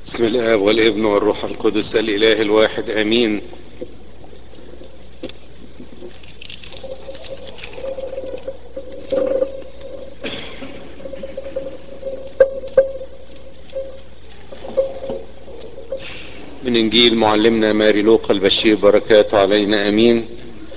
بسم الآب والابن والروح القدس الإله الواحد آمين من إنجيل معلمنا ماري لوقا البشير بركاته علينا آمين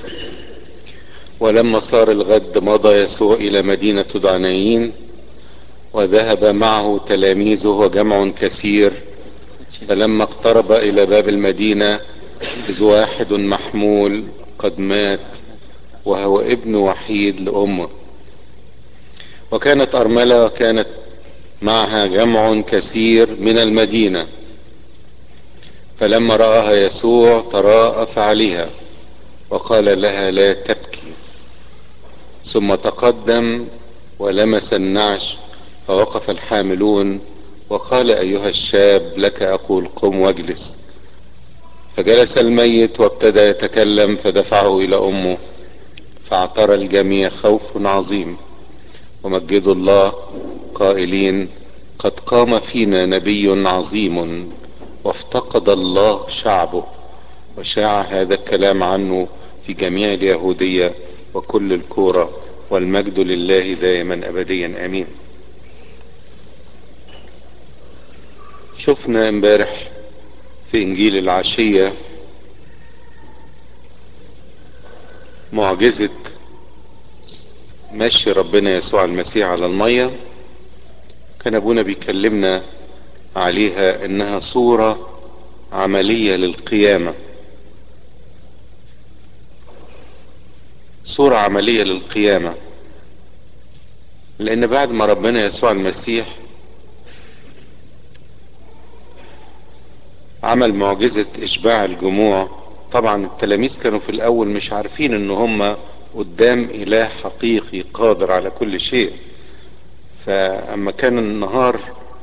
ولما صار الغد مضى يسوع إلى مدينة دعنايين وذهب معه تلاميذه وجمع كثير فلما اقترب إلى باب المدينة إذ واحد محمول قد مات وهو ابن وحيد لأمه وكانت أرملة وكانت معها جمع كثير من المدينة فلما رآها يسوع تراءف عليها وقال لها لا تبكي ثم تقدم ولمس النعش فوقف الحاملون وقال أيها الشاب لك أقول قم واجلس فجلس الميت وابتدى يتكلم فدفعه إلى أمه فاعترى الجميع خوف عظيم ومجدوا الله قائلين قد قام فينا نبي عظيم وافتقد الله شعبه وشاع هذا الكلام عنه في جميع اليهودية وكل الكورة والمجد لله دائما أبديا آمين شفنا امبارح في انجيل العشية معجزة مشي ربنا يسوع المسيح على المية كان ابونا بيكلمنا عليها انها صورة عملية للقيامة صورة عملية للقيامة لان بعد ما ربنا يسوع المسيح عمل معجزة اشباع الجموع طبعا التلاميذ كانوا في الاول مش عارفين ان هم قدام اله حقيقي قادر على كل شيء فاما كان النهار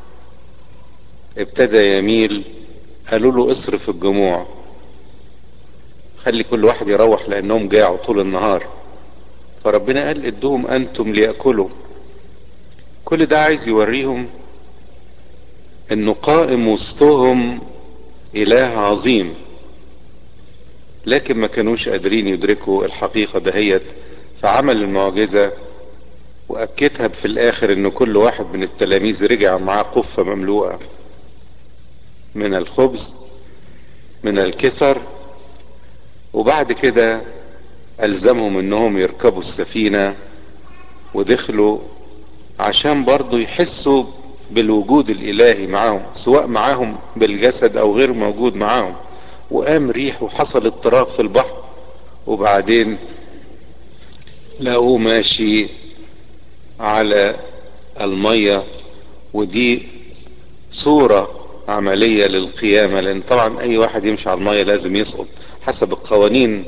ابتدى يميل قالوا له اصرف الجموع خلي كل واحد يروح لانهم جاعوا طول النهار فربنا قال ادوهم انتم ليأكلوا كل ده عايز يوريهم انه قائم وسطهم اله عظيم لكن ما كانوش قادرين يدركوا الحقيقة دهيت فعمل المعجزة واكدها في الاخر ان كل واحد من التلاميذ رجع معاه قفة مملوءة من الخبز من الكسر وبعد كده الزمهم انهم يركبوا السفينة ودخلوا عشان برضو يحسوا بالوجود الالهي معاهم سواء معاهم بالجسد او غير موجود معاهم وقام ريح وحصل اضطراب في البحر وبعدين لقوه ماشي على المية ودي صورة عملية للقيامة لان طبعا اي واحد يمشي على المية لازم يسقط حسب القوانين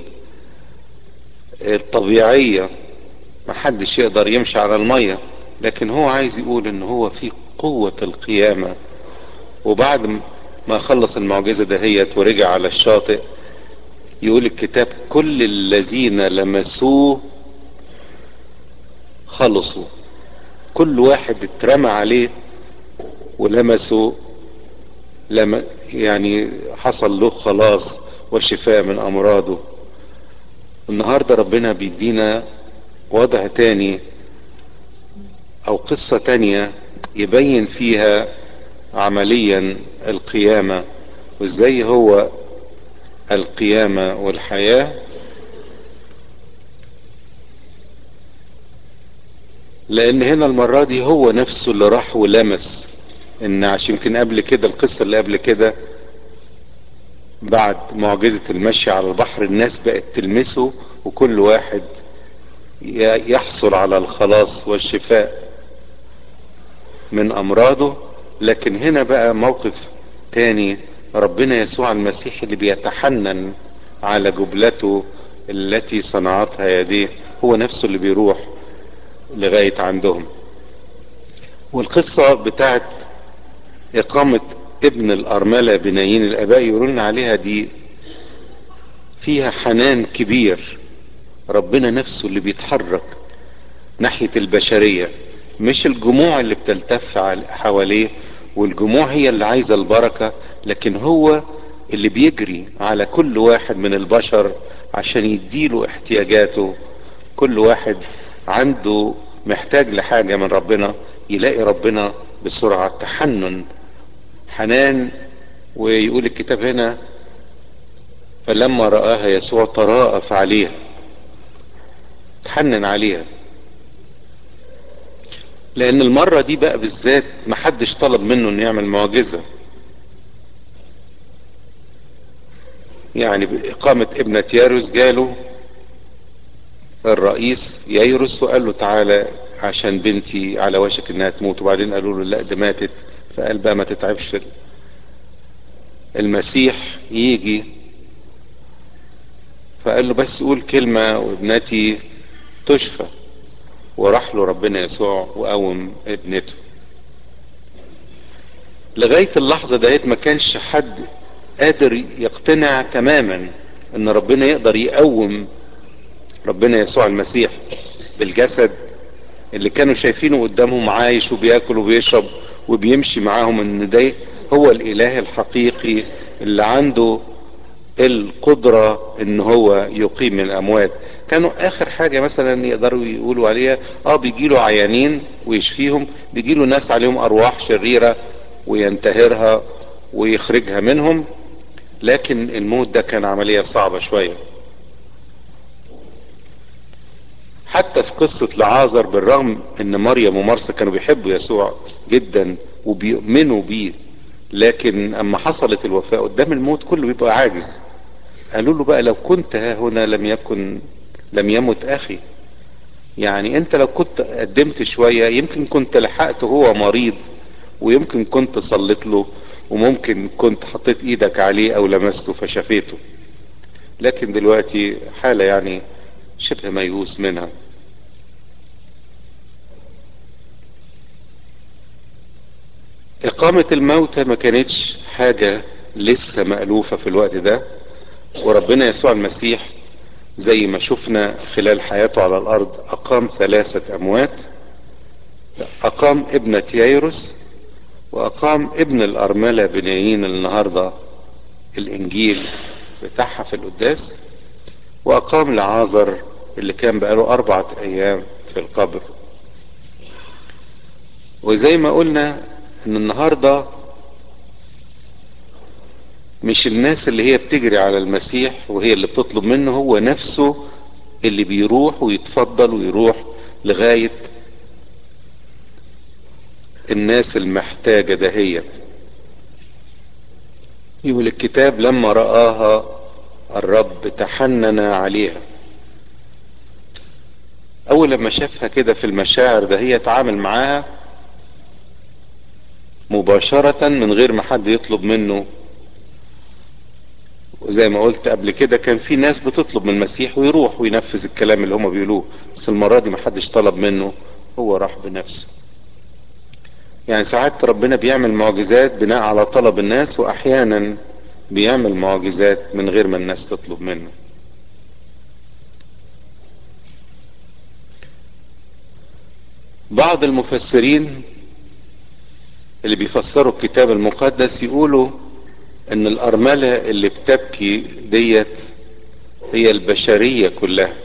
الطبيعية محدش يقدر يمشي على المية لكن هو عايز يقول ان هو في قوة القيامة وبعد ما خلص المعجزة دهيت ورجع على الشاطئ يقول الكتاب كل الذين لمسوه خلصوا كل واحد اترمى عليه ولمسه لما يعني حصل له خلاص وشفاء من امراضه النهارده ربنا بيدينا وضع تاني او قصة تانية يبين فيها عمليا القيامة وازاي هو القيامة والحياة لان هنا المرة دي هو نفسه اللي راح ولمس ان عشان يمكن قبل كده القصة اللي قبل كده بعد معجزة المشي على البحر الناس بقت تلمسه وكل واحد يحصل على الخلاص والشفاء من امراضه لكن هنا بقى موقف تاني ربنا يسوع المسيح اللي بيتحنن على جبلته التي صنعتها يديه هو نفسه اللي بيروح لغاية عندهم والقصة بتاعت اقامة ابن الارملة بنايين الاباء يقولون عليها دي فيها حنان كبير ربنا نفسه اللي بيتحرك ناحية البشرية مش الجموع اللي بتلتف حواليه والجموع هي اللي عايزة البركة لكن هو اللي بيجري على كل واحد من البشر عشان يديله احتياجاته كل واحد عنده محتاج لحاجة من ربنا يلاقي ربنا بسرعة تحنن حنان ويقول الكتاب هنا فلما رآها يسوع تراءف عليها تحنن عليها لأن المرة دي بقى بالذات محدش طلب منه إنه يعمل معجزة يعني بإقامة ابنة ياروس جاله الرئيس ييروس وقال له تعالى عشان بنتي على وشك انها تموت وبعدين قالوا له لا دي ماتت فقال بقى ما تتعبش المسيح يجي فقال له بس قول كلمة وابنتي تشفى وراح له ربنا يسوع وقوم ابنته لغاية اللحظة دهيت ما كانش حد قادر يقتنع تماما ان ربنا يقدر يقوم ربنا يسوع المسيح بالجسد اللي كانوا شايفينه قدامهم عايش وبياكل وبيشرب وبيمشي معاهم ان ده هو الاله الحقيقي اللي عنده القدرة ان هو يقيم من الاموات كانوا اخر حاجة مثلا يقدروا يقولوا عليها اه بيجيله عيانين ويشفيهم بيجيله ناس عليهم ارواح شريرة وينتهرها ويخرجها منهم لكن الموت ده كان عملية صعبة شوية حتى في قصة لعازر بالرغم ان مريم ومرسى كانوا بيحبوا يسوع جدا وبيؤمنوا بيه لكن اما حصلت الوفاة قدام الموت كله بيبقى عاجز قالوا له بقى لو كنت ها هنا لم يكن لم يمت اخي يعني انت لو كنت قدمت شوية يمكن كنت لحقته هو مريض ويمكن كنت صليت له وممكن كنت حطيت ايدك عليه او لمسته فشفيته لكن دلوقتي حالة يعني شبه ميؤوس منها إقامة الموتى ما كانتش حاجة لسه مألوفة في الوقت ده وربنا يسوع المسيح زي ما شفنا خلال حياته على الأرض أقام ثلاثة أموات أقام ابنة يايروس وأقام ابن الأرملة بنيين النهاردة الإنجيل بتاعها في القداس وأقام لعازر اللي كان بقاله أربعة أيام في القبر وزي ما قلنا إن النهاردة مش الناس اللي هي بتجري على المسيح وهي اللي بتطلب منه هو نفسه اللي بيروح ويتفضل ويروح لغاية الناس المحتاجة دهيت يقول الكتاب لما رآها الرب تحنن عليها اول لما شافها كده في المشاعر ده هي تعامل معاها مباشرة من غير ما حد يطلب منه وزي ما قلت قبل كده كان في ناس بتطلب من المسيح ويروح وينفذ الكلام اللي هما بيقولوه بس المرة دي ما حدش طلب منه هو راح بنفسه يعني ساعات ربنا بيعمل معجزات بناء على طلب الناس واحيانا بيعمل معجزات من غير ما الناس تطلب منه بعض المفسرين اللي بيفسروا الكتاب المقدس يقولوا ان الارملة اللي بتبكي ديت هي البشرية كلها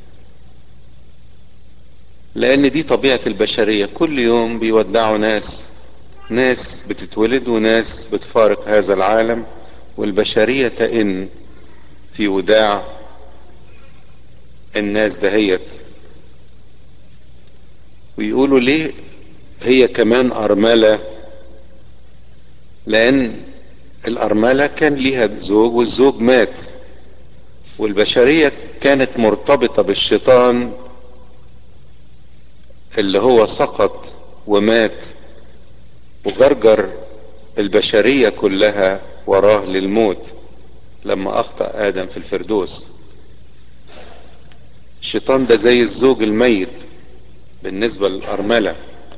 لان دي طبيعة البشرية كل يوم بيودعوا ناس ناس بتتولد وناس بتفارق هذا العالم والبشرية تئن في وداع الناس دهيت ويقولوا ليه هي كمان أرملة لأن الأرملة كان ليها زوج والزوج مات والبشرية كانت مرتبطة بالشيطان اللي هو سقط ومات وجرجر البشرية كلها وراه للموت لما أخطأ آدم في الفردوس الشيطان ده زي الزوج الميت بالنسبة للأرملة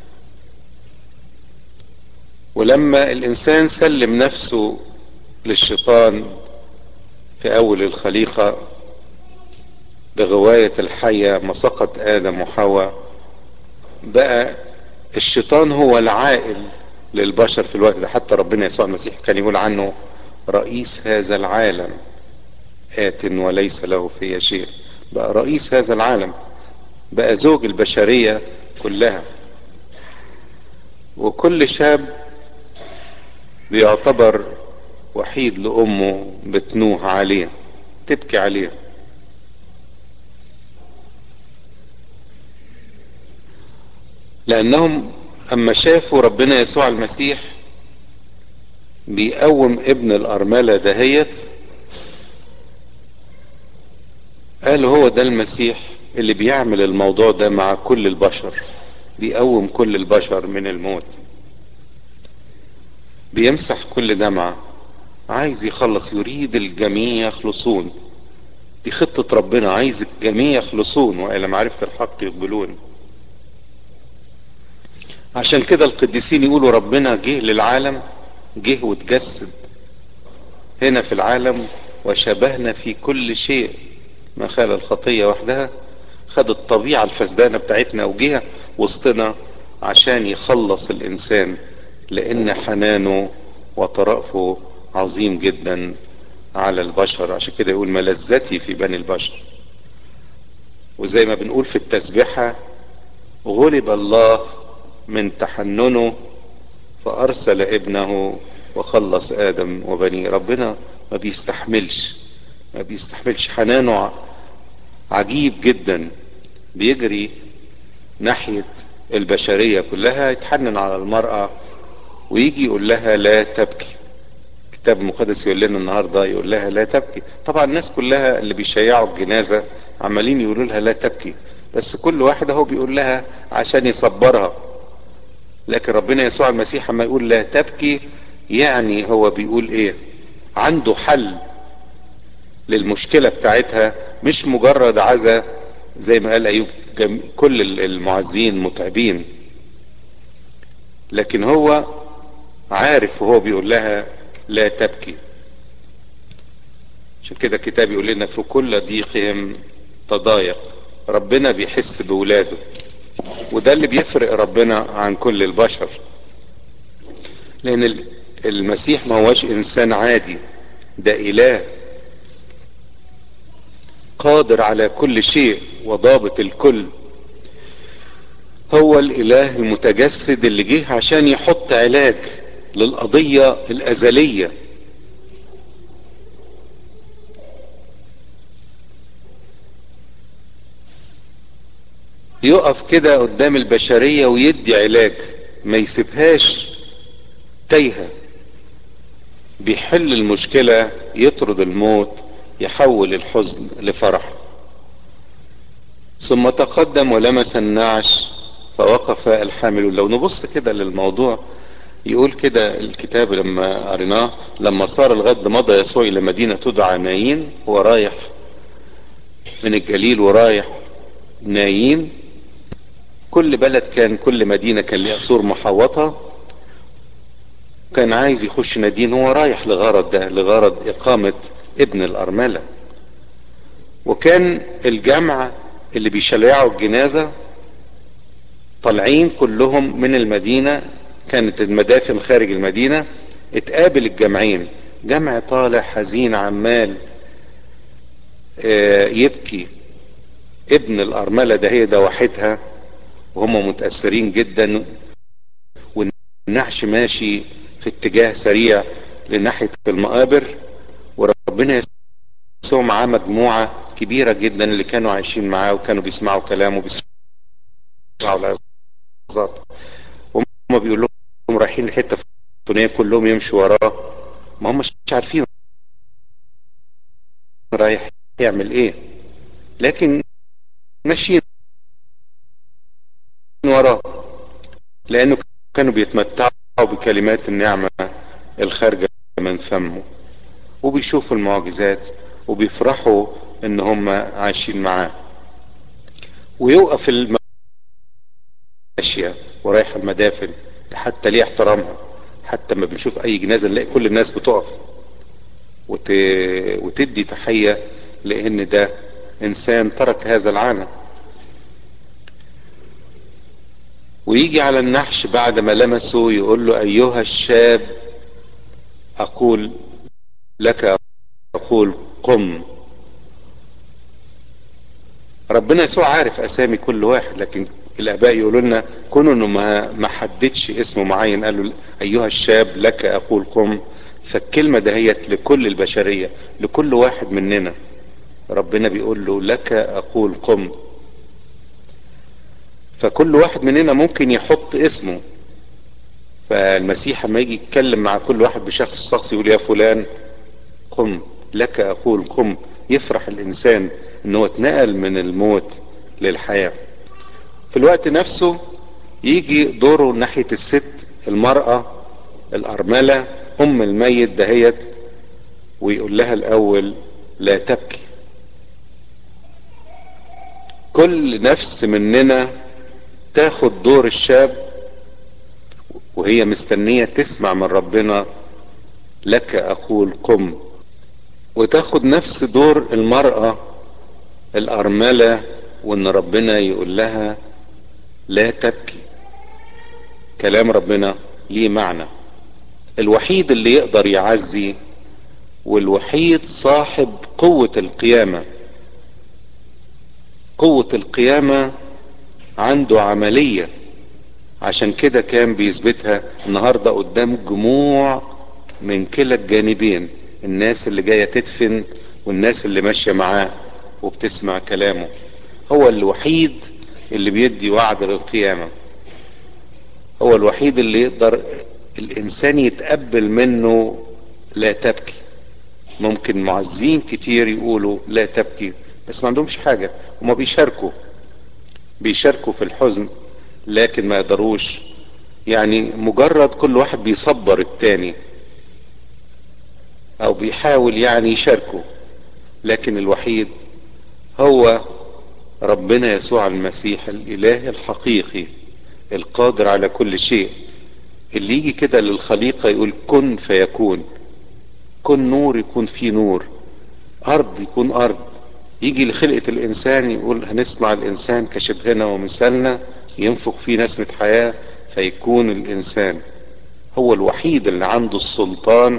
ولما الإنسان سلم نفسه للشيطان في أول الخليقة بغواية الحية ما سقط آدم وحواء بقى الشيطان هو العائل للبشر في الوقت ده حتى ربنا يسوع المسيح كان يقول عنه رئيس هذا العالم آت وليس له في شيء بقى رئيس هذا العالم بقى زوج البشرية كلها وكل شاب بيعتبر وحيد لأمه بتنوح عليه تبكي عليه لأنهم أما شافوا ربنا يسوع المسيح بيقوم ابن الأرملة دهيت قالوا هو ده المسيح اللي بيعمل الموضوع ده مع كل البشر بيقوم كل البشر من الموت بيمسح كل دمعة عايز يخلص يريد الجميع يخلصون دي خطة ربنا عايز الجميع يخلصون وإلى معرفة الحق يقبلون عشان كده القديسين يقولوا ربنا جه للعالم جه وتجسد هنا في العالم وشبهنا في كل شيء ما خال الخطية وحدها خد الطبيعة الفسدانة بتاعتنا وجه وسطنا عشان يخلص الإنسان لأن حنانه وطرفه عظيم جدا على البشر عشان كده يقول ملذتي في بني البشر وزي ما بنقول في التسبيحة غلب الله من تحننه فأرسل ابنه وخلص آدم وبنيه ربنا ما بيستحملش ما بيستحملش حنانه عجيب جدا بيجري ناحية البشرية كلها يتحنن على المرأة ويجي يقول لها لا تبكي الكتاب المقدس يقول لنا النهارده يقول لها لا تبكي طبعا الناس كلها اللي بيشيعوا الجنازة عمالين يقولوا لها لا تبكي بس كل واحد هو بيقول لها عشان يصبرها لكن ربنا يسوع المسيح لما يقول لا تبكي يعني هو بيقول ايه عنده حل للمشكلة بتاعتها مش مجرد عزا زي ما قال ايوب جم... كل المعزين متعبين لكن هو عارف وهو بيقول لها لا تبكي عشان كده الكتاب يقول لنا في كل ضيقهم تضايق ربنا بيحس بولاده وده اللي بيفرق ربنا عن كل البشر لان المسيح ما هوش انسان عادي ده اله قادر على كل شيء وضابط الكل هو الاله المتجسد اللي جه عشان يحط علاج للقضية الازلية يقف كده قدام البشرية ويدي علاج ما يسيبهاش تايهة بيحل المشكلة يطرد الموت يحول الحزن لفرح ثم تقدم ولمس النعش فوقف الحامل لو نبص كده للموضوع يقول كده الكتاب لما قريناه لما صار الغد مضى يسوع الى مدينة تدعى نايين هو رايح من الجليل ورايح نايين كل بلد كان كل مدينة كان ليها سور محوطة كان عايز يخش نادين هو رايح لغرض ده لغرض إقامة ابن الأرملة وكان الجمع اللي بيشيعوا الجنازة طالعين كلهم من المدينة كانت المدافن خارج المدينة اتقابل الجمعين جمع طالع حزين عمال يبكي ابن الأرملة ده هي ده وحدها وهم متأثرين جدا والنعش ماشي في اتجاه سريع لناحية المقابر وربنا يسوع معاه مجموعة كبيرة جدا اللي كانوا عايشين معاه وكانوا بيسمعوا كلامه بيسمعوا العظات وهم بيقول لهم رايحين لحتة فلانية كلهم يمشوا وراه ما هم مش عارفين رايح يعمل ايه لكن ماشيين وراه لانه كانوا بيتمتعوا بكلمات النعمة الخارجة من فمه وبيشوفوا المعجزات وبيفرحوا ان هم عايشين معاه ويوقف الماشية ورايح المدافن حتى ليه احترامها حتى ما بنشوف اي جنازة نلاقي كل الناس بتقف وت... وتدي تحية لان ده انسان ترك هذا العالم ويجي على النحش بعد ما لمسه يقول له ايها الشاب اقول لك اقول قم ربنا يسوع عارف اسامي كل واحد لكن الاباء يقولوا لنا كونه انه ما ما حددش اسمه معين قال له ايها الشاب لك اقول قم فالكلمه دهيت لكل البشريه لكل واحد مننا ربنا بيقول له لك اقول قم فكل واحد مننا ممكن يحط اسمه فالمسيح لما يجي يتكلم مع كل واحد بشخص شخص يقول يا فلان قم لك اقول قم يفرح الانسان ان هو اتنقل من الموت للحياه في الوقت نفسه يجي دوره ناحيه الست المراه الارمله ام الميت دهيت ويقول لها الاول لا تبكي كل نفس مننا تاخد دور الشاب وهي مستنيه تسمع من ربنا لك اقول قم وتاخد نفس دور المراه الارمله وان ربنا يقول لها لا تبكي كلام ربنا ليه معنى الوحيد اللي يقدر يعزي والوحيد صاحب قوه القيامه قوه القيامه عنده عمليه عشان كده كان بيثبتها النهارده قدام جموع من كلا الجانبين الناس اللي جايه تدفن والناس اللي ماشيه معاه وبتسمع كلامه هو الوحيد اللي بيدي وعد للقيامه هو الوحيد اللي يقدر الانسان يتقبل منه لا تبكي ممكن معزين كتير يقولوا لا تبكي بس ما عندهمش حاجه هما بيشاركوا بيشاركوا في الحزن لكن ما يقدروش يعني مجرد كل واحد بيصبر التاني او بيحاول يعني يشاركه لكن الوحيد هو ربنا يسوع المسيح الاله الحقيقي القادر على كل شيء اللي يجي كده للخليقة يقول كن فيكون كن نور يكون في نور ارض يكون ارض يجي لخلقة الانسان يقول هنصنع الانسان كشبهنا ومثالنا ينفخ فيه نسمة حياة فيكون الانسان هو الوحيد اللي عنده السلطان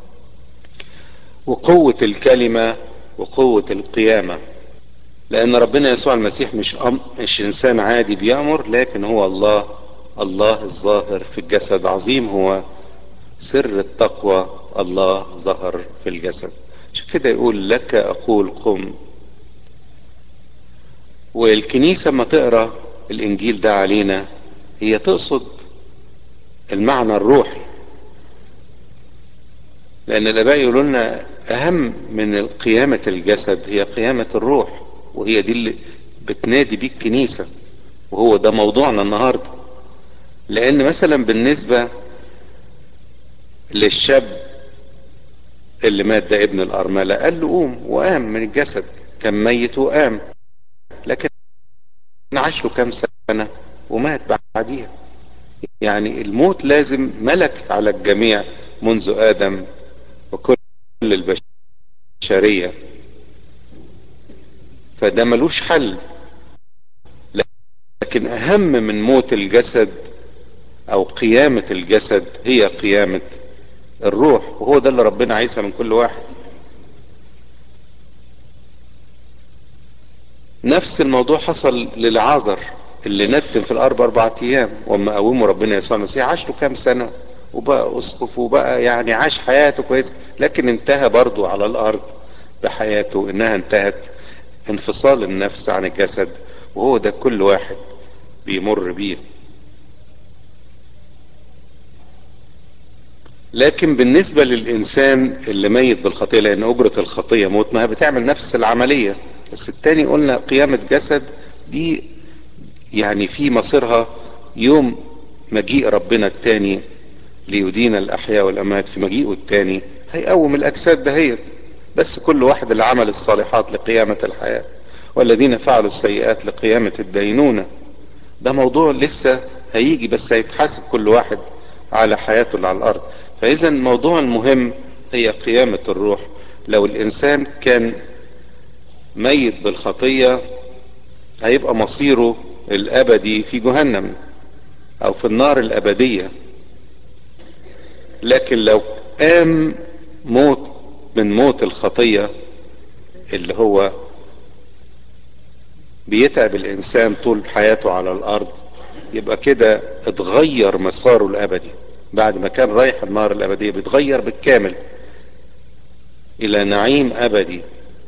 وقوة الكلمة وقوة القيامة لأن ربنا يسوع المسيح مش أم مش إنسان عادي بيأمر لكن هو الله الله الظاهر في الجسد عظيم هو سر التقوى الله ظهر في الجسد عشان كده يقول لك أقول قم والكنيسة ما تقرأ الإنجيل ده علينا هي تقصد المعنى الروحي لأن الآباء يقولوا لنا أهم من قيامة الجسد هي قيامة الروح وهي دي اللي بتنادي بيه الكنيسة وهو ده موضوعنا النهاردة لأن مثلا بالنسبة للشاب اللي مات ده ابن الأرملة قال له قوم وقام من الجسد كان ميت وقام لكن عاش له كام سنة ومات بعديها يعني الموت لازم ملك على الجميع منذ آدم وكل البشرية فده ملوش حل لكن أهم من موت الجسد أو قيامة الجسد هي قيامة الروح وهو ده اللي ربنا عايزها من كل واحد نفس الموضوع حصل للعازر اللي نتن في الارض اربع ايام واما قوموا ربنا يسوع المسيح عاش له كام سنه وبقى اسقف وبقى يعني عاش حياته كويس لكن انتهى برضه على الارض بحياته انها انتهت انفصال النفس عن الجسد وهو ده كل واحد بيمر بيه لكن بالنسبة للإنسان اللي ميت بالخطية لأن أجرة الخطية موت ما بتعمل نفس العملية بس التاني قلنا قيامة جسد دي يعني في مصيرها يوم مجيء ربنا التاني ليدين الأحياء والأموات في مجيئه التاني هيقوم الأجساد دهيت بس كل واحد اللي عمل الصالحات لقيامة الحياة والذين فعلوا السيئات لقيامة الدينونة ده موضوع لسه هيجي بس هيتحاسب كل واحد على حياته اللي على الأرض فإذا الموضوع المهم هي قيامة الروح لو الإنسان كان ميت بالخطية هيبقى مصيره الأبدي في جهنم او في النار الابدية لكن لو قام موت من موت الخطية اللي هو بيتعب الانسان طول حياته على الارض يبقى كده اتغير مساره الابدي بعد ما كان رايح النار الابدية بيتغير بالكامل الى نعيم ابدي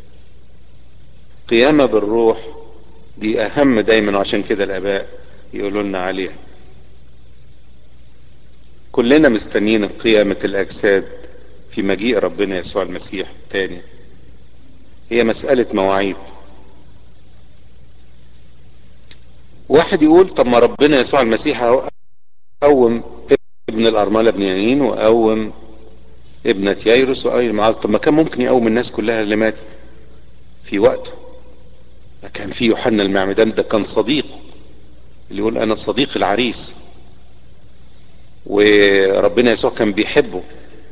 قيامة بالروح دي اهم دايما وعشان كده الاباء يقولوا لنا عليها كلنا مستنيين قيامة الاجساد في مجيء ربنا يسوع المسيح الثاني هي مسألة مواعيد واحد يقول طب ما ربنا يسوع المسيح قوم ابن الأرملة ابن ينين وقوم ابنة ييروس وقوم معاذ طب ما كان ممكن يقوم الناس كلها اللي ماتت في وقته كان في يوحنا المعمدان ده كان صديقه اللي يقول انا صديق العريس وربنا يسوع كان بيحبه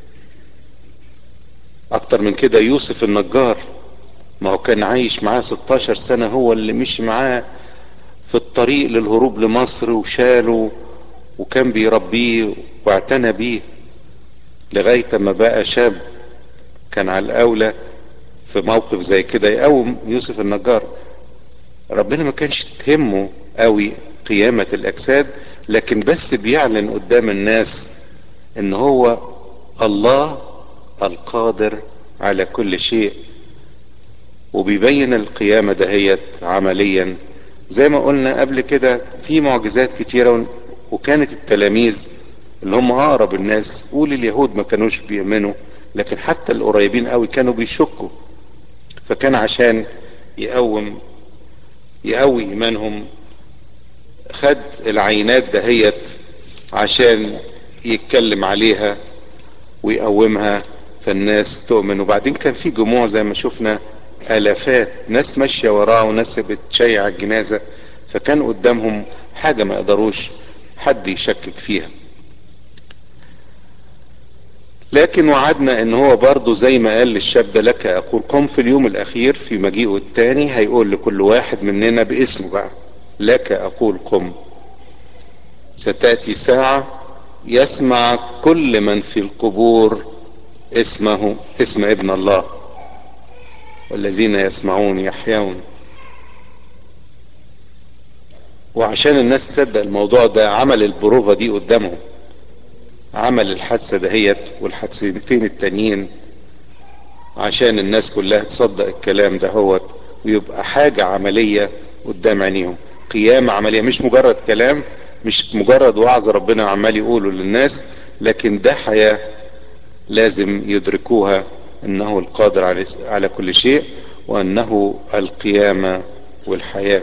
اكتر من كده يوسف النجار ما هو كان عايش معاه 16 سنة هو اللي مشي معاه في الطريق للهروب لمصر وشاله وكان بيربيه واعتنى بيه لغاية ما بقى شاب كان على الأولى في موقف زي كده يقوم يوسف النجار ربنا ما كانش تهمه قوي قيامة الأجساد لكن بس بيعلن قدام الناس ان هو الله القادر على كل شيء وبيبين القيامة دهيت عمليا زي ما قلنا قبل كده في معجزات كتيرة وكانت التلاميذ اللي هم اقرب الناس قول اليهود ما كانوش بيؤمنوا لكن حتى القريبين قوي كانوا بيشكوا فكان عشان يقوم يقوي ايمانهم خد العينات دهيت عشان يتكلم عليها ويقومها فالناس تؤمن وبعدين كان في جموع زي ما شفنا الافات ناس ماشيه وراه وناس بتشيع الجنازه فكان قدامهم حاجه ما يقدروش حد يشكك فيها لكن وعدنا ان هو برضه زي ما قال للشاب ده لك اقول قم في اليوم الاخير في مجيئه الثاني هيقول لكل واحد مننا باسمه بقى لك اقول قم ستاتي ساعه يسمع كل من في القبور اسمه اسم ابن الله والذين يسمعون يحيون وعشان الناس تصدق الموضوع ده عمل البروفة دي قدامهم عمل الحادثة دهيت والحادثتين التانيين عشان الناس كلها تصدق الكلام دهوت ويبقى حاجة عملية قدام عينيهم قيامة عملية مش مجرد كلام مش مجرد وعظ ربنا عمال يقوله للناس لكن ده حياة لازم يدركوها انه القادر على على كل شيء وانه القيامة والحياة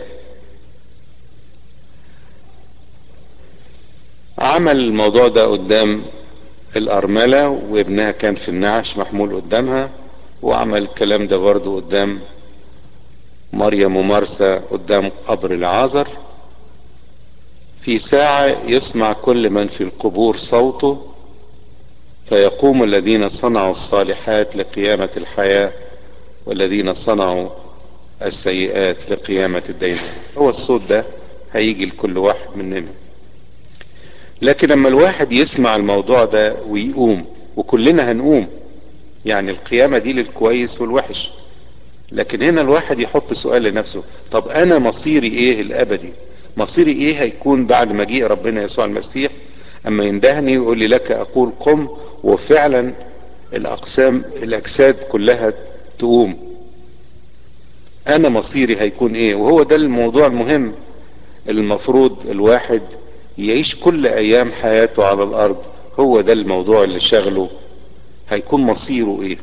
عمل الموضوع ده قدام الأرملة وابنها كان في النعش محمول قدامها وعمل الكلام ده برضه قدام مريم ومرسى قدام قبر العازر في ساعة يسمع كل من في القبور صوته فيقوم الذين صنعوا الصالحات لقيامة الحياة والذين صنعوا السيئات لقيامة الدين هو الصوت ده هيجي لكل واحد مننا لكن لما الواحد يسمع الموضوع ده ويقوم وكلنا هنقوم يعني القيامة دي للكويس والوحش لكن هنا الواحد يحط سؤال لنفسه طب انا مصيري ايه الابدي مصيري ايه هيكون بعد مجيء ربنا يسوع المسيح اما يندهني ويقول لي لك اقول قم وفعلا الاقسام الاجساد كلها تقوم انا مصيري هيكون ايه وهو ده الموضوع المهم المفروض الواحد يعيش كل ايام حياته على الارض هو ده الموضوع اللي شغله هيكون مصيره ايه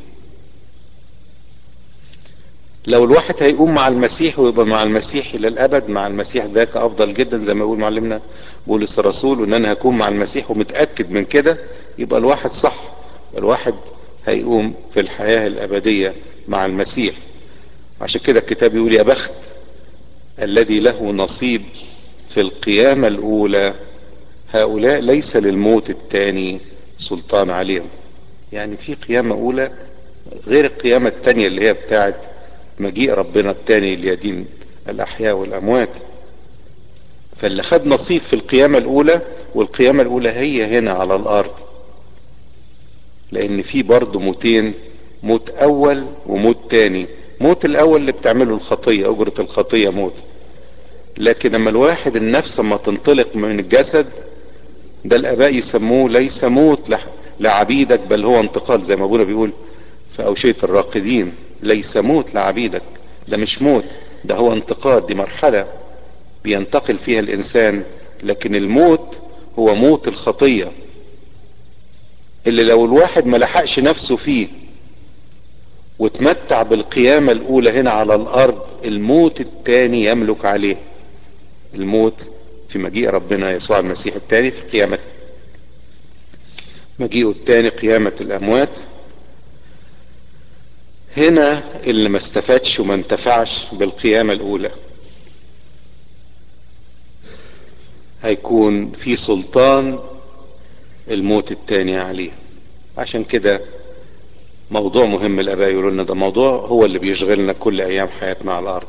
لو الواحد هيقوم مع المسيح ويبقى مع المسيح الى الابد مع المسيح ذاك افضل جدا زي ما يقول معلمنا بولس الرسول ان انا هكون مع المسيح ومتاكد من كده يبقى الواحد صح الواحد هيقوم في الحياه الابديه مع المسيح عشان كده الكتاب يقول يا بخت الذي له نصيب في القيامه الاولى هؤلاء ليس للموت الثاني سلطان عليهم يعني في قيامه اولى غير القيامه الثانيه اللي هي بتاعت مجيء ربنا التاني ليدين الأحياء والأموات فاللي خد نصيب في القيامة الأولى والقيامة الأولى هي هنا على الأرض لأن في برضه موتين موت أول وموت تاني موت الأول اللي بتعمله الخطية أجرة الخطية موت لكن لما الواحد النفس ما تنطلق من الجسد ده الآباء يسموه ليس موت لعبيدك بل هو انتقال زي ما أبونا بيقول في أوشية الراقدين ليس موت لعبيدك ده مش موت ده هو انتقال دي مرحلة بينتقل فيها الإنسان لكن الموت هو موت الخطية اللي لو الواحد ما لحقش نفسه فيه وتمتع بالقيامة الأولى هنا على الأرض الموت التاني يملك عليه الموت في مجيء ربنا يسوع المسيح التاني في قيامة مجيئه التاني قيامة الأموات هنا اللي ما استفادش وما انتفعش بالقيامة الأولى هيكون في سلطان الموت التاني عليه عشان كده موضوع مهم الآباء يقولوا لنا ده موضوع هو اللي بيشغلنا كل أيام حياتنا على الأرض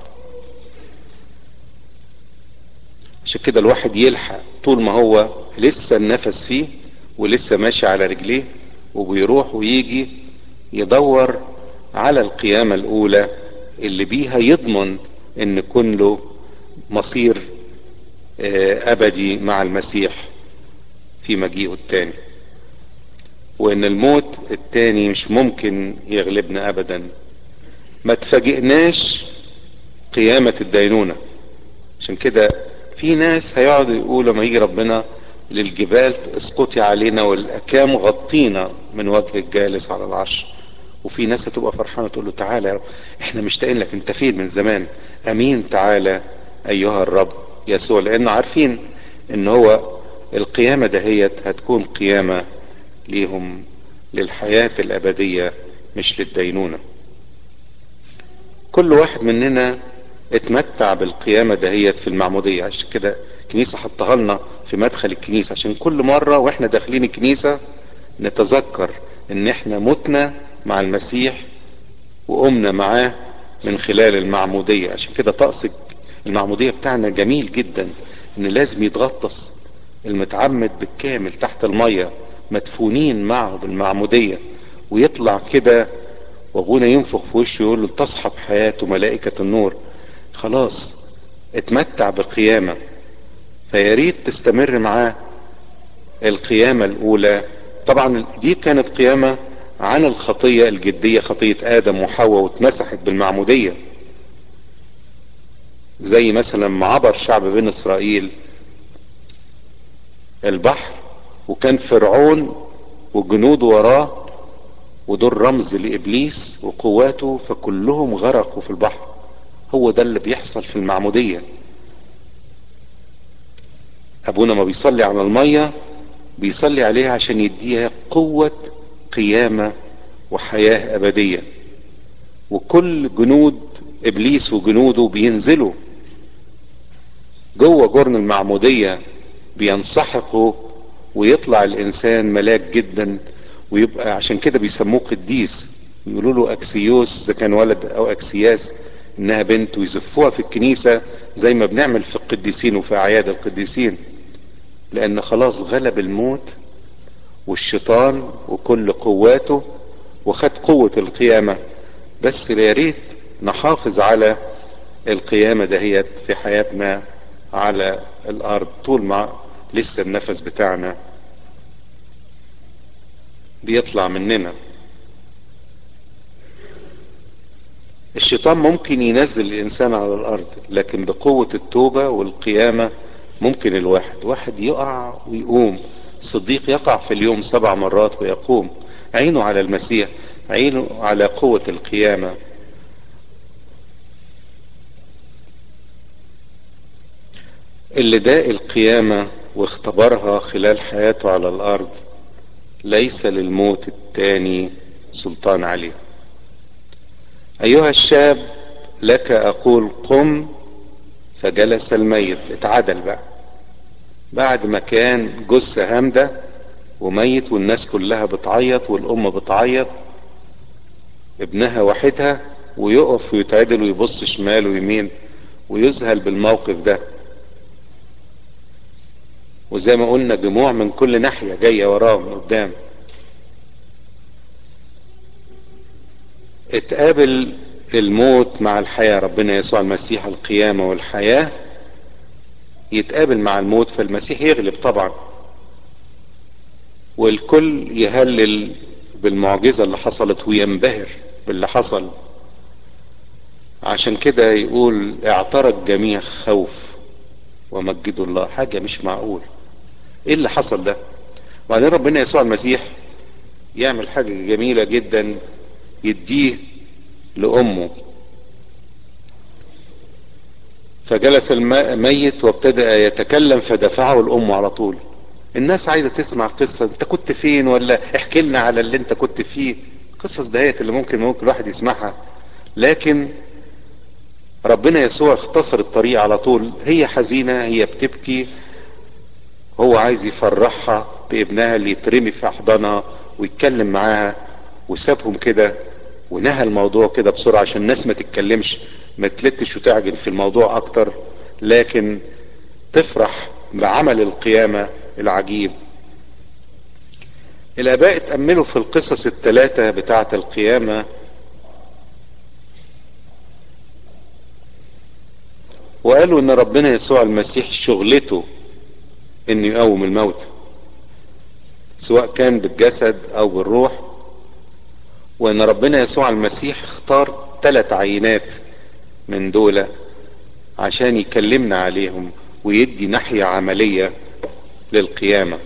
عشان كده الواحد يلحق طول ما هو لسه النفس فيه ولسه ماشي على رجليه وبيروح ويجي يدور على القيامة الأولى اللي بيها يضمن إن يكون له مصير أبدي مع المسيح في مجيئه التاني وإن الموت التاني مش ممكن يغلبنا أبدا ما تفاجئناش قيامة الدينونة عشان كده في ناس هيقعدوا يقولوا لما يجي ربنا للجبال اسقطي علينا والاكام غطينا من وجه الجالس على العرش وفي ناس هتبقى فرحانه تقول له تعالى يا رب احنا مشتاقين لك انت فين من زمان امين تعالى ايها الرب يسوع لانه عارفين ان هو القيامه دهيت هتكون قيامه ليهم للحياه الابديه مش للدينونه كل واحد مننا اتمتع بالقيامة دهيت في المعمودية عشان كده الكنيسة حطها لنا في مدخل الكنيسة عشان كل مرة واحنا داخلين الكنيسة نتذكر ان احنا متنا مع المسيح وقمنا معاه من خلال المعمودية عشان كده طقس المعمودية بتاعنا جميل جدا ان لازم يتغطس المتعمد بالكامل تحت المية مدفونين معه بالمعمودية ويطلع كده وابونا ينفخ في وشه يقول له تصحب حياته ملائكة النور خلاص اتمتع بقيامة فيا ريت تستمر معاه القيامة الأولى طبعا دي كانت قيامة عن الخطية الجدية خطية آدم وحواء واتمسحت بالمعمودية زي مثلا ما عبر شعب بني إسرائيل البحر وكان فرعون وجنوده وراه ودول رمز لإبليس وقواته فكلهم غرقوا في البحر هو ده اللي بيحصل في المعمودية أبونا ما بيصلي على المية بيصلي عليها عشان يديها قوة قيامة وحياة أبدية وكل جنود إبليس وجنوده بينزلوا جوه جرن المعمودية بينسحقوا ويطلع الإنسان ملاك جدا ويبقى عشان كده بيسموه قديس يقولوا له أكسيوس إذا كان ولد أو أكسياس انها بنت ويزفوها في الكنيسة زي ما بنعمل في القديسين وفي اعياد القديسين لان خلاص غلب الموت والشيطان وكل قواته وخد قوة القيامة بس يا ريت نحافظ على القيامة دهيت في حياتنا على الارض طول ما لسه النفس بتاعنا بيطلع مننا الشيطان ممكن ينزل الانسان على الارض لكن بقوة التوبة والقيامة ممكن الواحد واحد يقع ويقوم صديق يقع في اليوم سبع مرات ويقوم عينه على المسيح عينه على قوة القيامة اللي داء القيامة واختبرها خلال حياته على الارض ليس للموت التاني سلطان عليه ايها الشاب لك اقول قم فجلس الميت اتعدل بقى بعد ما كان جثة هامدة وميت والناس كلها بتعيط والام بتعيط ابنها وحدها ويقف ويتعدل ويبص شمال ويمين ويذهل بالموقف ده وزي ما قلنا جموع من كل ناحية جاية وراه من قدام اتقابل الموت مع الحياة ربنا يسوع المسيح القيامة والحياة يتقابل مع الموت فالمسيح يغلب طبعا والكل يهلل بالمعجزة اللي حصلت وينبهر باللي حصل عشان كده يقول اعترى الجميع خوف ومجدوا الله حاجة مش معقول ايه اللي حصل ده وبعدين ربنا يسوع المسيح يعمل حاجة جميلة جدا يديه لأمه فجلس الميت وابتدأ يتكلم فدفعه الأم على طول الناس عايزة تسمع قصة انت كنت فين ولا احكي لنا على اللي انت كنت فيه قصص دهيت اللي ممكن ممكن الواحد يسمعها لكن ربنا يسوع اختصر الطريق على طول هي حزينة هي بتبكي هو عايز يفرحها بابنها اللي يترمي في احضانها ويتكلم معاها وسابهم كده ونهى الموضوع كده بسرعة عشان الناس ما تتكلمش ما تلتش وتعجن في الموضوع اكتر لكن تفرح بعمل القيامة العجيب الاباء اتأملوا في القصص الثلاثة بتاعة القيامة وقالوا ان ربنا يسوع المسيح شغلته انه يقوم الموت سواء كان بالجسد او بالروح وان ربنا يسوع المسيح اختار ثلاث عينات من دول عشان يكلمنا عليهم ويدي ناحية عملية للقيامة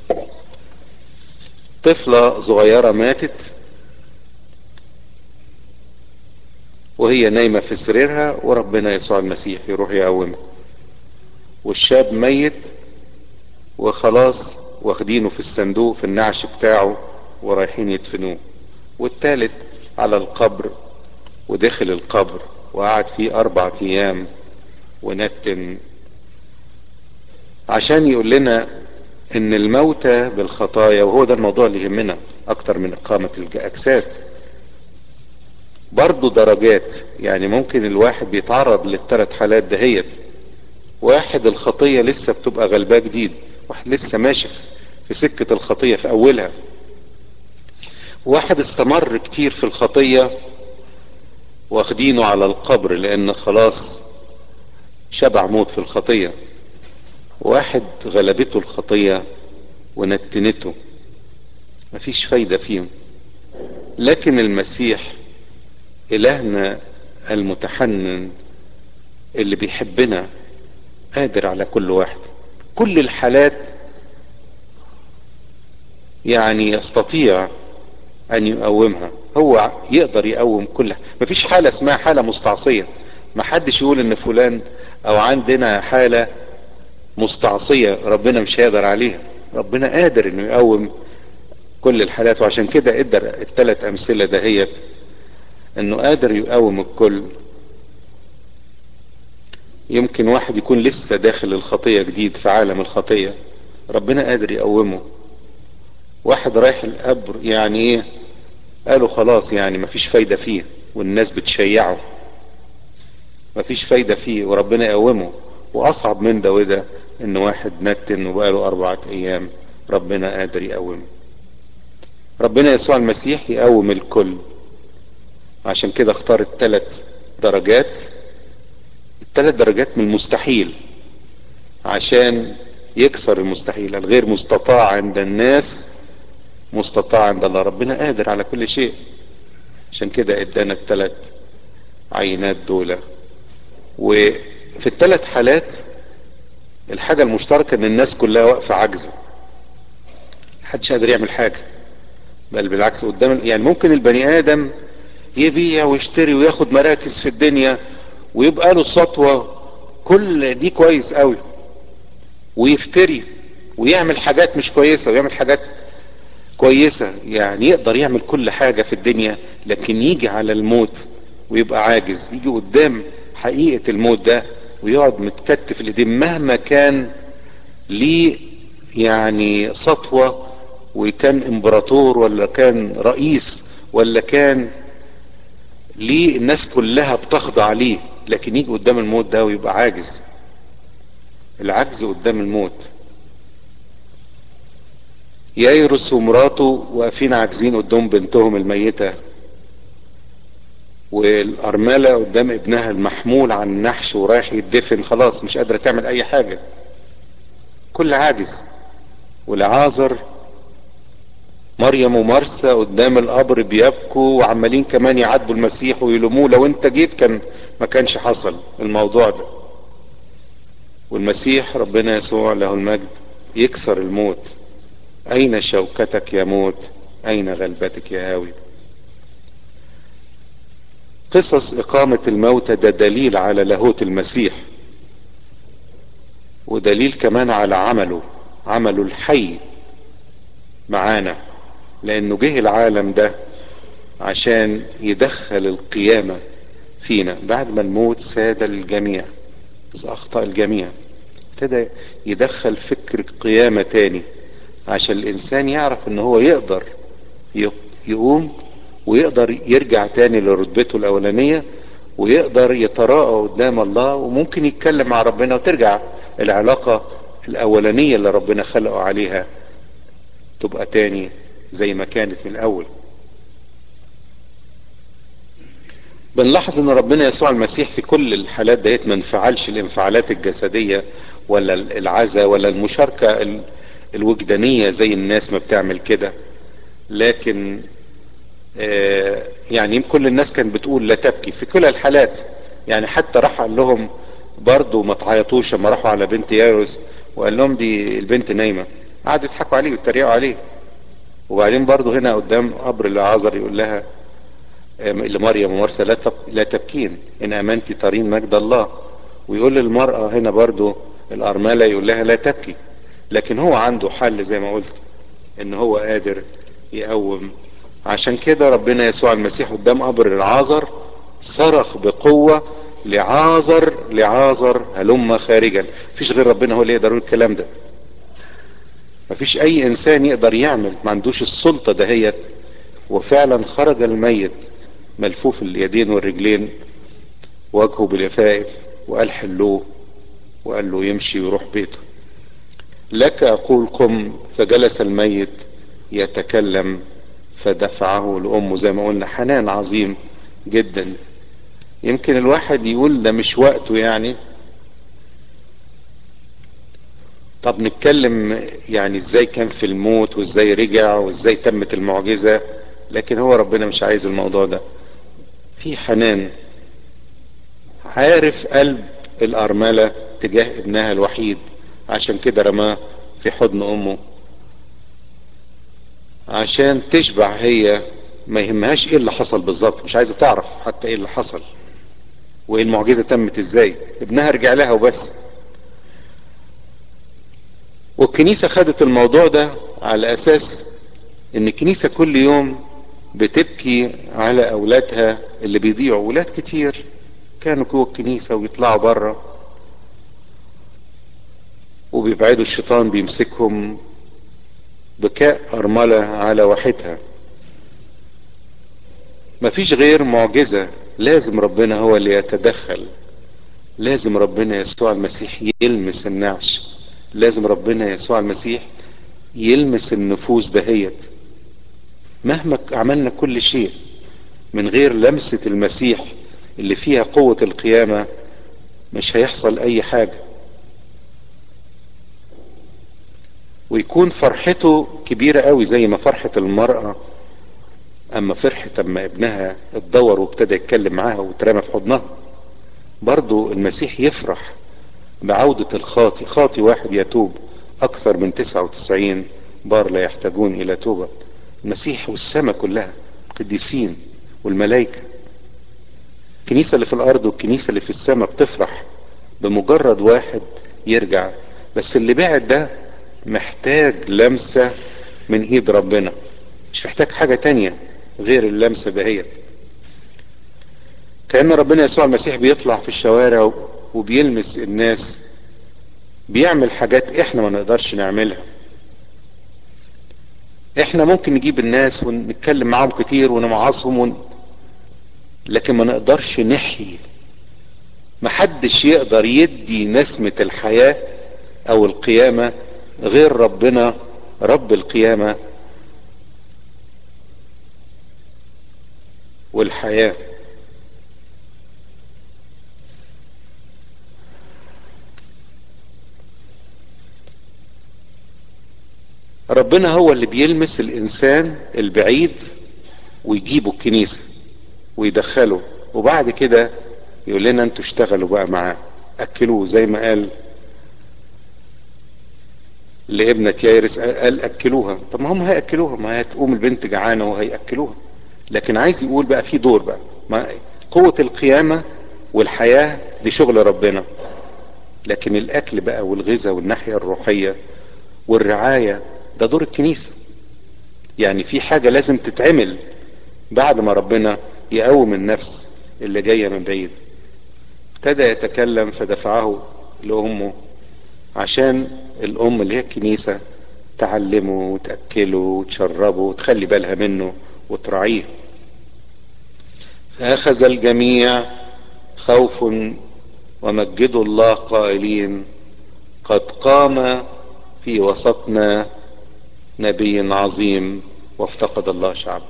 طفلة صغيرة ماتت وهي نايمة في سريرها وربنا يسوع المسيح يروح يقومها والشاب ميت وخلاص واخدينه في الصندوق في النعش بتاعه ورايحين يدفنوه والتالت على القبر ودخل القبر وقعد فيه أربعة أيام ونتن عشان يقول لنا ان الموتى بالخطايا وهو ده الموضوع اللي يهمنا اكتر من اقامة الاجساد برضو درجات يعني ممكن الواحد بيتعرض للثلاث حالات دهيت واحد الخطية لسه بتبقى غلباه جديد واحد لسه ماشي في سكة الخطية في اولها واحد استمر كتير في الخطية واخدينه على القبر لان خلاص شبع موت في الخطية واحد غلبته الخطية ونتنته مفيش فايدة فيهم لكن المسيح إلهنا المتحنن اللي بيحبنا قادر على كل واحد كل الحالات يعني يستطيع أن يقومها هو يقدر يقوم كل مفيش حالة اسمها حالة مستعصية محدش يقول ان فلان او عندنا حالة مستعصية ربنا مش هيقدر عليها ربنا قادر انه يقوم كل الحالات وعشان كده قدر الثلاث امثلة دهيت انه قادر يقوم الكل يمكن واحد يكون لسه داخل الخطية جديد في عالم الخطية ربنا قادر يقومه واحد رايح القبر يعني ايه قالوا خلاص يعني مفيش فايدة فيه والناس بتشيعه مفيش فايدة فيه وربنا يقومه واصعب من ده وده ان واحد نتن وبقاله اربعة ايام ربنا قادر يقومه ربنا يسوع المسيح يقوم الكل عشان كده اختار الثلاث درجات الثلاث درجات من المستحيل عشان يكسر المستحيل الغير مستطاع عند الناس مستطاع عند الله ربنا قادر على كل شيء عشان كده ادانا الثلاث عينات دول وفي الثلاث حالات الحاجة المشتركة ان الناس كلها واقفة عاجزة محدش قادر يعمل حاجة بل بالعكس قدام يعني ممكن البني ادم يبيع ويشتري وياخد مراكز في الدنيا ويبقى له سطوة كل دي كويس قوي ويفتري ويعمل حاجات مش كويسة ويعمل حاجات كويسة يعني يقدر يعمل كل حاجة في الدنيا لكن يجي على الموت ويبقى عاجز يجي قدام حقيقة الموت ده ويقعد متكتف الايدين مهما كان ليه يعني سطوة وكان امبراطور ولا كان رئيس ولا كان ليه الناس كلها بتخضع ليه لكن يجي قدام الموت ده ويبقى عاجز العجز قدام الموت يايرس ومراته واقفين عاجزين قدام بنتهم الميتة والأرملة قدام ابنها المحمول عن النحش ورايح يدفن خلاص مش قادرة تعمل أي حاجة كل عاجز والعازر مريم ومرسى قدام القبر بيبكوا وعمالين كمان يعاتبوا المسيح ويلوموه لو انت جيت كان ما كانش حصل الموضوع ده والمسيح ربنا يسوع له المجد يكسر الموت اين شوكتك يا موت اين غلبتك يا هاوي قصص اقامة الموتى ده دليل على لاهوت المسيح ودليل كمان على عمله عمله الحي معانا لانه جه العالم ده عشان يدخل القيامة فينا بعد ما الموت ساد الجميع إذ أخطأ الجميع ابتدى يدخل فكر قيامة تاني عشان الإنسان يعرف إن هو يقدر يقوم ويقدر يرجع تاني لرتبته الأولانية ويقدر يتراءى قدام الله وممكن يتكلم مع ربنا وترجع العلاقة الأولانية اللي ربنا خلقه عليها تبقى تاني زي ما كانت من الأول بنلاحظ ان ربنا يسوع المسيح في كل الحالات ديت ما انفعلش الانفعالات الجسديه ولا العزاء ولا المشاركه الوجدانيه زي الناس ما بتعمل كده لكن آه يعني كل الناس كانت بتقول لا تبكي في كل الحالات يعني حتى راح قال لهم برضه ما تعيطوش لما راحوا على بنت ياروس وقال لهم دي البنت نايمه قعدوا يضحكوا عليه ويتريقوا عليه وبعدين برضه هنا قدام قبر العازر يقول لها لمريم ومرسى لا لا تبكين ان امنت ترين مجد الله ويقول للمرأة هنا برضو الارملة يقول لها لا تبكي لكن هو عنده حل زي ما قلت ان هو قادر يقوم عشان كده ربنا يسوع المسيح قدام قبر العازر صرخ بقوة لعازر لعازر هلم خارجا مفيش غير ربنا هو اللي يقدر يقول الكلام ده مفيش اي انسان يقدر يعمل ما عندوش السلطة دهيت وفعلا خرج الميت ملفوف اليدين والرجلين وجهه باليفائف وقال حلوه وقال له يمشي ويروح بيته لك اقول قم فجلس الميت يتكلم فدفعه لامه زي ما قلنا حنان عظيم جدا يمكن الواحد يقول ده مش وقته يعني طب نتكلم يعني ازاي كان في الموت وازاي رجع وازاي تمت المعجزة لكن هو ربنا مش عايز الموضوع ده في حنان عارف قلب الأرملة تجاه ابنها الوحيد عشان كده رماه في حضن أمه عشان تشبع هي ما يهمهاش ايه اللي حصل بالظبط مش عايزة تعرف حتى ايه اللي حصل وايه المعجزة تمت ازاي ابنها رجع لها وبس والكنيسة خدت الموضوع ده على اساس ان الكنيسة كل يوم بتبكي على اولادها اللي بيضيعوا ولاد كتير كانوا جوه الكنيسة ويطلعوا بره وبيبعدوا الشيطان بيمسكهم بكاء أرملة على واحدها مفيش غير معجزة لازم ربنا هو اللي يتدخل لازم ربنا يسوع المسيح يلمس النعش لازم ربنا يسوع المسيح يلمس النفوس دهيت مهما عملنا كل شيء من غير لمسة المسيح اللي فيها قوة القيامة مش هيحصل أي حاجة ويكون فرحته كبيرة قوي زي ما فرحة المرأة أما فرحة أما ابنها اتدور وابتدى يتكلم معاها واترمى في حضنها برضو المسيح يفرح بعودة الخاطي خاطي واحد يتوب أكثر من 99 بار لا يحتاجون إلى توبة المسيح والسماء كلها قديسين والملائكة الكنيسة اللي في الأرض والكنيسة اللي في السماء بتفرح بمجرد واحد يرجع بس اللي بعد ده محتاج لمسة من ايد ربنا مش محتاج حاجة تانية غير اللمسة دهيت كأن ربنا يسوع المسيح بيطلع في الشوارع وبيلمس الناس بيعمل حاجات احنا ما نقدرش نعملها احنا ممكن نجيب الناس ونتكلم معاهم كتير ونوعظهم ون... لكن ما نقدرش نحيي محدش يقدر يدي نسمة الحياة او القيامة غير ربنا رب القيامة والحياة ربنا هو اللي بيلمس الإنسان البعيد ويجيبه الكنيسة ويدخله وبعد كده يقول لنا انتوا اشتغلوا بقى معاه اكلوه زي ما قال لابنة يايرس قال اكلوها طب ما هم هياكلوها ما هتقوم البنت جعانه وهياكلوها لكن عايز يقول بقى في دور بقى ما قوة القيامة والحياة دي شغل ربنا لكن الاكل بقى والغذاء والناحية الروحية والرعاية ده دور الكنيسة يعني في حاجة لازم تتعمل بعد ما ربنا يقوم النفس اللي جاية من بعيد ابتدى يتكلم فدفعه لأمه عشان الأم اللي هي الكنيسة تعلمه وتأكله وتشربه وتخلي بالها منه وتراعيه فأخذ الجميع خوف ومجدوا الله قائلين قد قام في وسطنا نبي عظيم وافتقد الله شعبه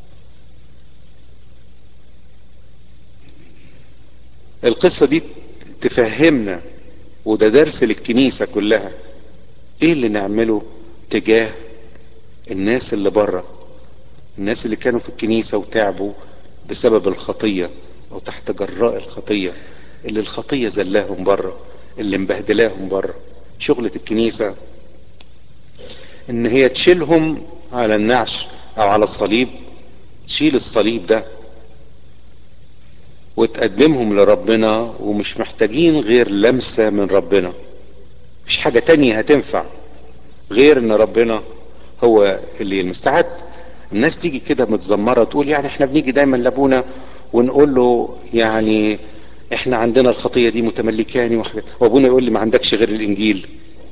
القصة دي تفهمنا وده درس للكنيسة كلها ايه اللي نعمله تجاه الناس اللي بره الناس اللي كانوا في الكنيسة وتعبوا بسبب الخطية او تحت جراء الخطية اللي الخطية زلاهم بره اللي مبهدلاهم بره شغلة الكنيسة ان هي تشيلهم على النعش او على الصليب تشيل الصليب ده وتقدمهم لربنا ومش محتاجين غير لمسة من ربنا مش حاجة تانية هتنفع غير ان ربنا هو اللي يلمس ساعات الناس تيجي كده متذمرة تقول يعني احنا بنيجي دايما لابونا ونقول له يعني احنا عندنا الخطية دي متملكاني وحاجات وابونا يقول لي ما عندكش غير الانجيل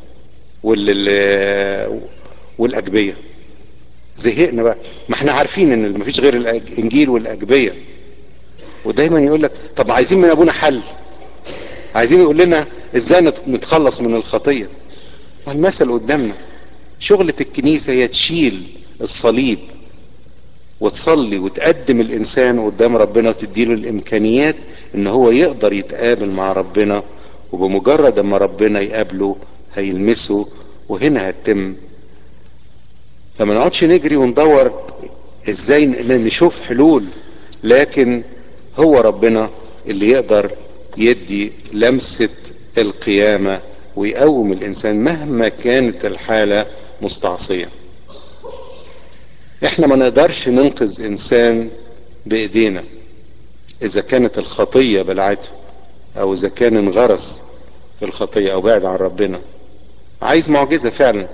وال والاجبية زهقنا بقى ما احنا عارفين ان مفيش غير الانجيل والاجبية ودايما يقول لك طب عايزين من ابونا حل عايزين يقول لنا ازاي نتخلص من الخطيه والمثل قدامنا شغلة الكنيسة هي تشيل الصليب وتصلي وتقدم الانسان قدام ربنا وتديله الامكانيات ان هو يقدر يتقابل مع ربنا وبمجرد اما ربنا يقابله هيلمسه وهنا هتتم فما نقعدش نجري وندور ازاي نشوف حلول لكن هو ربنا اللي يقدر يدي لمسة القيامة ويقوم الانسان مهما كانت الحالة مستعصية احنا ما نقدرش ننقذ انسان بايدينا اذا كانت الخطية بلعته او اذا كان انغرس في الخطية او بعد عن ربنا عايز معجزة فعلا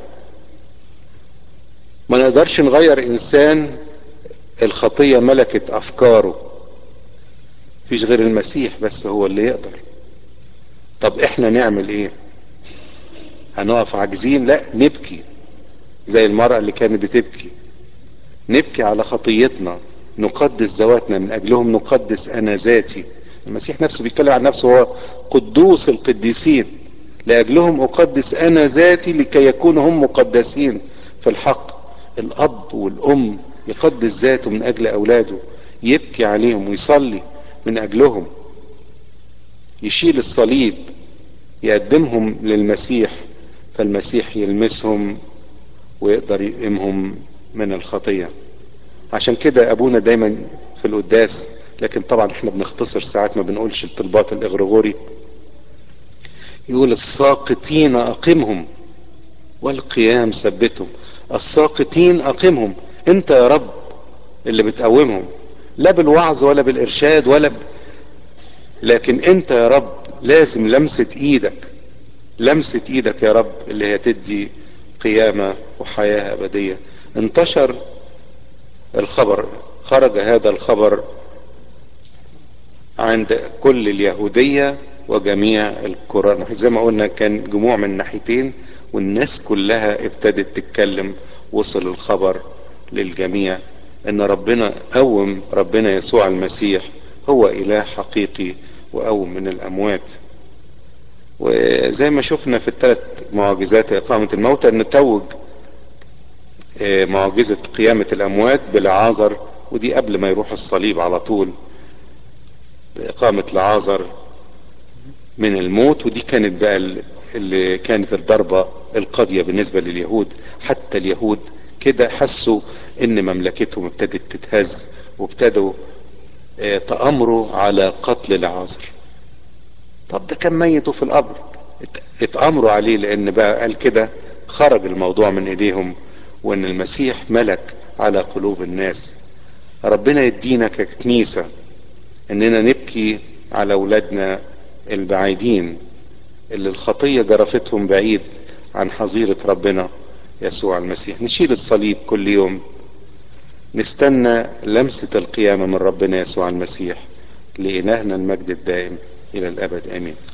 ما نقدرش نغير انسان الخطية ملكت افكاره فيش غير المسيح بس هو اللي يقدر طب احنا نعمل ايه هنقف عاجزين لا نبكي زي المرأة اللي كانت بتبكي نبكي على خطيتنا نقدس ذواتنا من اجلهم نقدس انا ذاتي المسيح نفسه بيتكلم عن نفسه هو قدوس القديسين لاجلهم اقدس انا ذاتي لكي يكونوا هم مقدسين في الحق الاب والام يقدس ذاته من اجل اولاده يبكي عليهم ويصلي من اجلهم يشيل الصليب يقدمهم للمسيح فالمسيح يلمسهم ويقدر يقيمهم من الخطية عشان كده ابونا دايما في القداس لكن طبعا احنا بنختصر ساعات ما بنقولش الطلبات الاغرغوري يقول الساقطين اقمهم والقيام ثبتهم الساقطين اقمهم انت يا رب اللي بتقومهم لا بالوعظ ولا بالارشاد ولا ب... لكن انت يا رب لازم لمسة ايدك لمسة ايدك يا رب اللي هي تدي قيامة وحياة ابدية انتشر الخبر خرج هذا الخبر عند كل اليهودية وجميع القرى زي ما قلنا كان جموع من ناحيتين والناس كلها ابتدت تتكلم وصل الخبر للجميع ان ربنا قوم ربنا يسوع المسيح هو اله حقيقي وقوم من الاموات وزي ما شفنا في الثلاث معجزات اقامة الموتى ان توج معجزة قيامة الأموات بلعازر ودي قبل ما يروح الصليب على طول بإقامة لعازر من الموت ودي كانت بقى اللي كانت الضربة القاضية بالنسبة لليهود حتى اليهود كده حسوا ان مملكتهم ابتدت تتهز وابتدوا تأمروا على قتل لعازر طب ده كان ميت في القبر اتأمروا عليه لان بقى قال كده خرج الموضوع من ايديهم وان المسيح ملك على قلوب الناس ربنا يدينا ككنيسة اننا نبكي على اولادنا البعيدين اللي الخطية جرفتهم بعيد عن حظيرة ربنا يسوع المسيح نشيل الصليب كل يوم نستنى لمسة القيامة من ربنا يسوع المسيح لإلهنا المجد الدائم إلى الأبد آمين